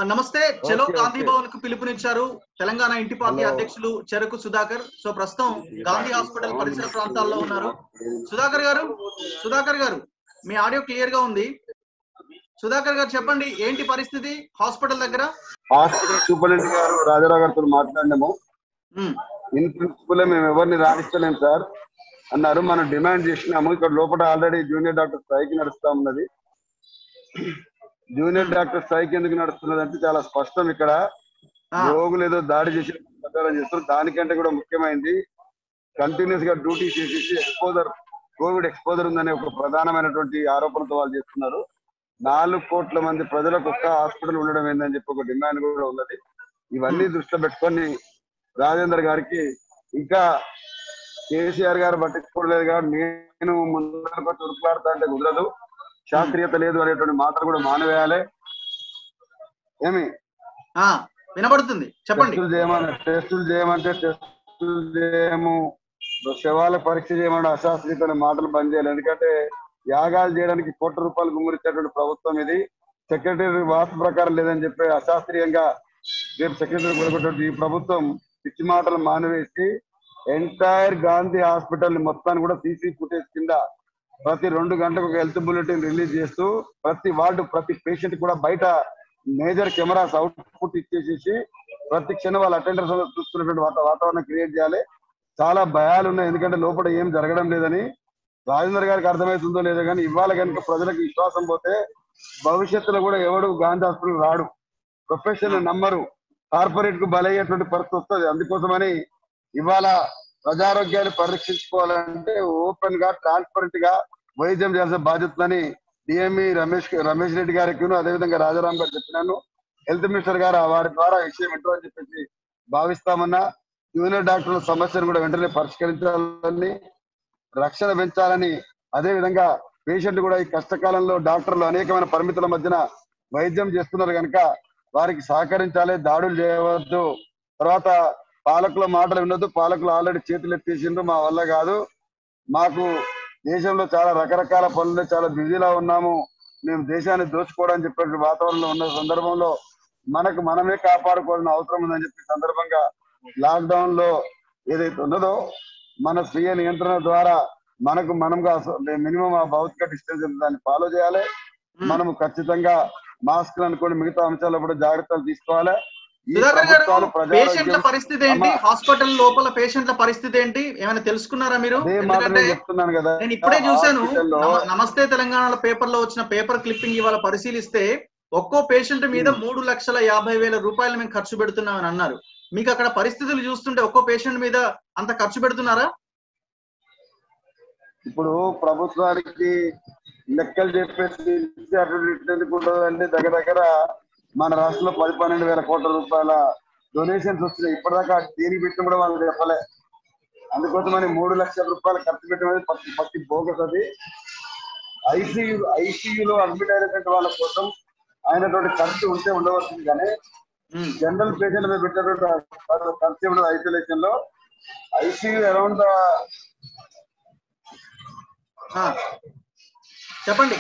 నమస్తే చలో okay, Gandhi okay. Bhavan కు పిలుపునిచ్చారు తెలంగాణ ఇంటి పార్టీ హలో. అధ్యక్షులు చెరకు సుధాకర్ సో ప్రస్తుతం గాంధీ హాస్పిటల్ పరిసర ప్రాంతాల్లో ఉన్నారు సుధాకర్ గారు సుధాకర్ గారు మీ ఆడియో క్లియర్ గా ఉంది సుధాకర్ గారు చెప్పండి ఏంటి పరిస్థితి హాస్పిటల్ దగ్గర హాస్పిటల్ సూపరింటెండెంట్ గారు రాజారావు గారితో మాట్లాడినాము ఉమ్, ఇన్ ప్రిన్సిపల్ మేము ఎవరిని రాణిస్తలేం సార్ అన్నారు మనం డిమాండ్ చేసినాము ఇక్కడ లోపల ఆల్రెడీ జూనియర్ డాక్టర్ స్ట్రైక్ నడుస్తా ఉన్నది జూనియర్ డాక్టర్ స్ట్రైక్ ఎందుకు నడుస్తున్నది అంటే చాలా స్పష్టం ఇక్కడ ఆ, రోగులు ఏదో దాడి చేసి ప్రచారం చేస్తారు దానికంటే కూడా ముఖ్యమైనది కంటిన్యూస్ గా డ్యూటీ చేసేసి ఎక్స్పోజర్ కోవిడ్ ఎక్స్పోజర్ ఉందనే ఒక ప్రధానమైనటువంటి ఆరోపణతో వాళ్ళు చేస్తున్నారు నాలుగు కోట్ల మంది ప్రజలకు ఒక్క హాస్పిటల్ ఉండడం ఏందని చెప్పి ఒక డిమాండ్ కూడా ఉన్నది ఇవన్నీ దృష్టిలో పెట్టుకొని రాజేందర్ గారికి ఇంకా కేసీఆర్ గారు పట్టించుకోలేదు కాబట్టి నేను ముందరకు తురుకులాడుతా అంటే కుదరదు శాస్త్రీయత లేదు అనేటువంటి మాటలు కూడా మానవేయాలి ఏమి ఆ, వినబడుతుంది చెప్పండి టెస్టులు చేయమని టెస్టులు చేయమంటే టెస్టులు చేయము శవాల పరీక్ష చేయమని అశాస్త్రీయమైన మాటలు బంద్ చేయాలి ఎందుకంటే యాగాలు చేయడానికి కోట్ల రూపాయలు గుమ్మరించేటువంటి ప్రభుత్వం ఇది సెక్రటరీ వాస్తు ప్రకారం లేదని చెప్పి అశాస్త్రీయంగా రేపు సెక్రటరీ కొనుక్కున్నటువంటి ఈ ప్రభుత్వం పిచ్చి మాటలు మానివేసి ఎంటైర్ గాంధీ హాస్పిటల్ మొత్తాన్ని కూడా సీసీ ఫుటేజ్ కింద ప్రతి రెండు గంటలకు ఒక హెల్త్ బులెటిన్ రిలీజ్ చేస్తూ ప్రతి వార్డు ప్రతి పేషెంట్ కూడా బయట మేజర్ కెమెరాస్ అవుట్పుట్ ఇచ్చేసేసి ప్రతి క్షణం వాళ్ళ అటెండర్స్ చూస్తున్నటువంటి వాత- వాతావరణం క్రియేట్ చేయాలి చాలా భయాలు ఉన్నాయి ఎందుకంటే లోపల ఏం జరగడం లేదని రాజేంద్ర గారికి అర్థమవుతుందో లేదో కానీ ఇవాళ కనుక ప్రజలకు విశ్వాసం పోతే భవిష్యత్తులో కూడా ఎవడు గాంధీ హాస్పిటల్ రాడు ప్రొఫెషన్ నమ్మరు కార్పొరేట్ కు బలయ్యేటువంటి పరిస్థితి వస్తుంది అందుకోసమని ఇవాళ ప్రజారోగ్యాన్ని పరీక్షించుకోవాలంటే ఓపెన్ గా ట్రాన్స్పరెంట్ గా వైద్యం చేయాల్సిన బాధ్యతలని డిఎంఈ రమేష్ రమేష్ రెడ్డి గారికి అదేవిధంగా రాజారాం గారు చెప్పినాను హెల్త్ మినిస్టర్ గారు వారి ద్వారా ఈ విషయం వింటారు అని చెప్పేసి భావిస్తామన్నా జూనియర్ డాక్టర్ల సమస్యను కూడా వెంటనే పరిష్కరించాలని రక్షణ పెంచాలని అదే విధంగా పేషెంట్ కూడా ఈ కష్టకాలంలో డాక్టర్లు అనేకమైన పరిమితుల మధ్యన వైద్యం చేస్తున్నారు కనుక వారికి సహకరించాలి దాడులు చేయవద్దు తర్వాత పాలకుల మాటలు వినొద్దు పాలకులు ఆల్రెడీ చేతులు ఎత్తేసిండ్రు మా వల్ల కాదు మాకు దేశంలో చాలా రకరకాల పనులు చాలా బిజీలా ఉన్నాము మేము దేశాన్ని దోచుకోవడానికి చెప్పే వాతావరణంలో ఉన్న సందర్భంలో మనకు మనమే కాపాడుకోవాల్సిన అవసరం ఉందని చెప్పి సందర్భంగా లాక్డౌన్ లో ఏదైతే ఉన్నదో మన స్వీయ నియంత్రణ ద్వారా మనకు మనంగా మినిమం ఆ భౌతిక డిస్టెన్స్ దాన్ని ఫాలో చేయాలి ఉమ్. మనము ఖచ్చితంగా మాస్క్ అనుకోండి మిగతా అంశాల్లో కూడా జాగ్రత్తలు తీసుకోవాలి ఈ సుధాకర్ గారు ప్రభుత్వాలు పేషెంట్ల ప్రజారోగ్యం పరిస్థితి ఏంటి అమ్మా. హాస్పిటల్ లోపల పేషెంట్ల పరిస్థితి ఏంటి ఏమైనా తెలుసుకున్నారా మీరు అదే మాట ఎందుకంటే నేను చెప్తున్నాను కదా నేను ఇప్పుడే చూశాను హాస్పిటల్లో నమ- నమస్తే తెలంగాణలో పేపర్ లో వచ్చిన పేపర్ క్లిప్పింగ్ ఇవాళ పరిశీలిస్తే ఒక్కో పేషెంట్ మీద మూడు లక్షల యాభై వేల రూపాయలు మేము ఖర్చు పెడుతున్నామని అన్నారు మీకు అక్కడ పరిస్థితులు చూస్తుంటే ఒక్కో పేషెంట్ మీద అంత ఖర్చు పెడుతున్నారా ఇప్పుడు ప్రభుత్వానికి లెక్కలు చెప్పేసి అటు ఇటు ఎందుకు ఉండదండి దగ్గర దగ్గర మన రాష్ట్రంలో పది పన్నెండు వేల కోట్ల రూపాయల డొనేషన్స్ వచ్చినాయి ఇప్పటిదాకా దేనికి పెట్టిన కూడా వాళ్ళు చెప్పలే అందుకోసమని మూడు లక్షల రూపాయలు ఖర్చు పెట్టడం పత్తి పత్తి బోగస్ అది ఐసీయూ ఐసీయూలో అడ్మిట్ అయినటువంటి వాళ్ళ కోసం అయినటువంటి ఖర్చు ఉంటే ఉండవలసింది కానీ ఉమ్, జనరల్ పేషెంట్ మీద పెట్టినటువంటి ఖర్చు ఉండదు ఐసోలేషన్ లో ఐసీయూ అరౌండ్ ఆ, చెప్పండి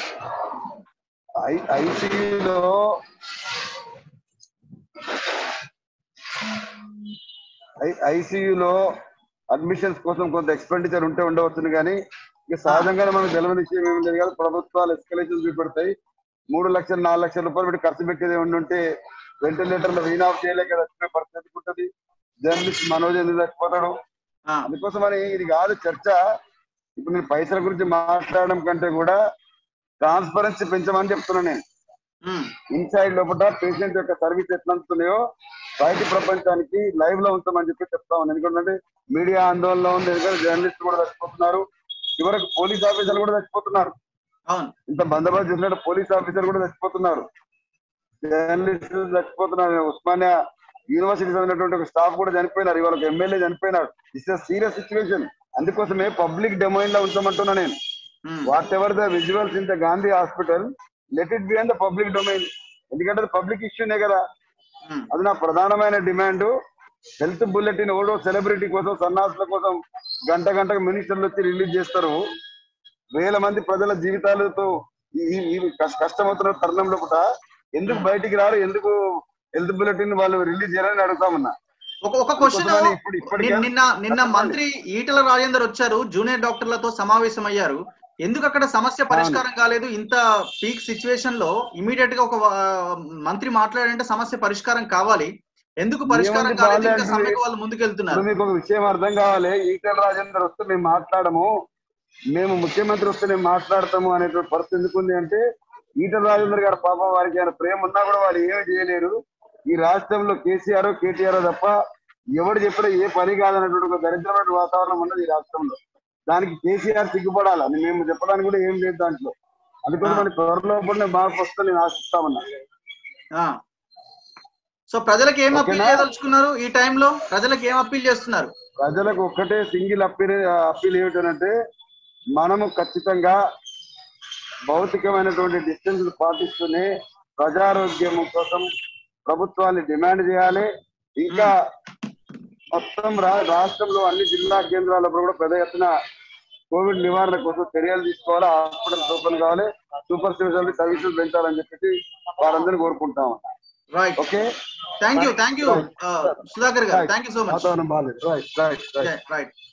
ఐసీయూలో ఐసీయూలో అడ్మిషన్స్ కోసం కొంత ఎక్స్పెండిచర్ ఉంటే ఉండవచ్చును కానీ ఇక సహజంగానే మనకు తెలియని విషయం ఏమి లేదు కదా ప్రభుత్వాలు ఎస్కలేషన్ చూపెడతాయి మూడు లక్షలు నాలుగు లక్షల రూపాయలు పెట్టి ఖర్చు పెట్టేది ఉండుంటే వెంటిలేటర్లు వీన్ ఆఫ్ చేయలేక చచ్చిపోయే పరిస్థితి ఉంటుంది జర్నలిస్ట్ మనోజ్ ఎందుకు చచ్చిపోతాడు ఆ, అందుకోసమని ఇది కాదు చర్చ ఇప్పుడు నేను పైసల గురించి మాట్లాడడం కంటే కూడా ట్రాన్స్పరెన్సీ పెంచమని చెప్తున్నా నేను ఉమ్, ఇన్సైడ్ లోపల పేషెంట్ యొక్క సర్వీస్ ఎట్లా అందుతున్నాయో బయట ప్రపంచానికి లైవ్ లో ఉంచామని చెప్పి చెప్తా ఉన్నాను ఎందుకంటే మీడియా ఆందోళనలో ఉంది ఎందుకంటే జర్నలిస్ట్ కూడా చచ్చిపోతున్నారు చివరకు పోలీస్ ఆఫీసర్లు కూడా చచ్చిపోతున్నారు అవును ఇంత బందోబస్తు చేసినట్టు పోలీస్ ఆఫీసర్ కూడా చచ్చిపోతున్నారు జర్నలిస్ట్ చచ్చిపోతున్నారు ఉస్మానియా యూనివర్సిటీ చదివినటువంటి ఒక స్టాఫ్ కూడా చనిపోయినారు ఇవాళ ఒక ఎమ్మెల్యే చనిపోయినాడు ఇట్స్ సీరియస్ సిచ్యువేషన్ అందుకోసమే పబ్లిక్ డొమైన్ లో ఉంచమంటున్నా నేను um, whatever the visuals in the Gandhi hospital let it be on the public domain ఎందుకంటే అది పబ్లిక్ ఇష్యూనే కదా ఉమ్, అది నా ప్రధానమైన డిమాండ్ హెల్త్ బుల్లెటిన్ ఓడో సెలబ్రిటీ కోసం సన్నాసుల కోసం గంట గంటకు మినిస్టర్లు వచ్చి రిలీజ్ చేస్తారు వేల మంది ప్రజల జీవితాలతో ఈ ఈ- ఈ కష్ట- కష్టమవుతున్న తరుణంలో కూడా ఎందుకు బయటికి రారు ఎందుకు హెల్త్ బులెటిన్ వాళ్ళు రిలీజ్ చేయాలని అడుగుతామన్నా ఒక ఒక క్వశ్చన్ కొంతమంది ఇప్పుడు ఇప్పటికే నిన్న నిన్న మంత్రి ఈటల రాజేందర్ వచ్చారు జూనియర్ డాక్టర్లతో సమావేశం అయ్యారు ఎందుకు అక్కడ సమస్య పరిష్కారం కాలేదు ఇంత పీక్ సిచ్యువేషన్ లో ఇమీడియట్ గా ఒక ఆ, మంత్రి మాట్లాడంటే సమస్య పరిష్కారం కావాలి ఎందుకు పరిష్కారం ఏముంది కాలేదు ఇంకా బాగాలేదు. సమ్మెకు వాళ్ళు ముందుకెళ్తున్నారు ఇప్పుడు మీకు ఒక విషయం అర్థం కావాలి ఈటల రాజేందర్ వస్తే మేము మాట్లాడము మేము ముఖ్యమంత్రి వస్తే మేము మాట్లాడతాము అనేటువంటి పరిస్థితి ఎందుకు ఉంది అంటే ఈటల రాజేందర్ గారు పాపం వారికి ఆయన ప్రేమ ఉన్నా కూడా వాళ్ళు ఏమి చేయలేరు ఈ రాష్ట్రంలో కేసీఆర్ కేటీఆర్ తప్ప ఎవడు చెప్పినా ఏ పని కాదన్నటువంటి ఒక దరిద్రమైన వాతావరణం ఉన్నది ఈ రాష్ట్రంలో దానికి కేసీఆర్ సిగ్గుపడాలి అని మేము చెప్పడానికి కూడా ఏం లేదు దాంట్లో అందుకని మన త్వరలో పడిన మార్పు వస్తే నేను ఆశిస్తామన్నా ఆ. సో ప్రజలకు ఏం అప్పీల్ ఓకేనా? చేయదలుచుకున్నారు ఈ టైంలో ప్రజలకు ఏం అప్పీల్ చేస్తున్నారు ప్రజలకు ఒక్కటే సింగిల్ అప్పీల్ అప్పీల్ ఏమిటంటే మనము ఖచ్చితంగా భౌతికమైనటువంటి డిస్టెన్స్ పాటిస్తూనే ప్రజారోగ్యం కోసం ప్రభుత్వాన్ని డిమాండ్ చేయాలి ఇంకా మొత్తం రా- రాష్ట్రంలో అన్ని జిల్లా కేంద్రాల్లో కూడా పెద్ద ఎత్తున కోవిడ్ నివారణ కోసం చర్యలు తీసుకోవాలి హాస్పిటల్స్ ఓపెన్ కావాలి సూపర్ స్పెషాలిటీ సర్వీసెస్ పెంచాలని చెప్పేసి వారందరినీ కోరుకుంటాం right okay thank you thank you Sudhakar garu thank you so much వాతావరణం బాగాలేదు రైట్ రైట్ రైట్ రైట్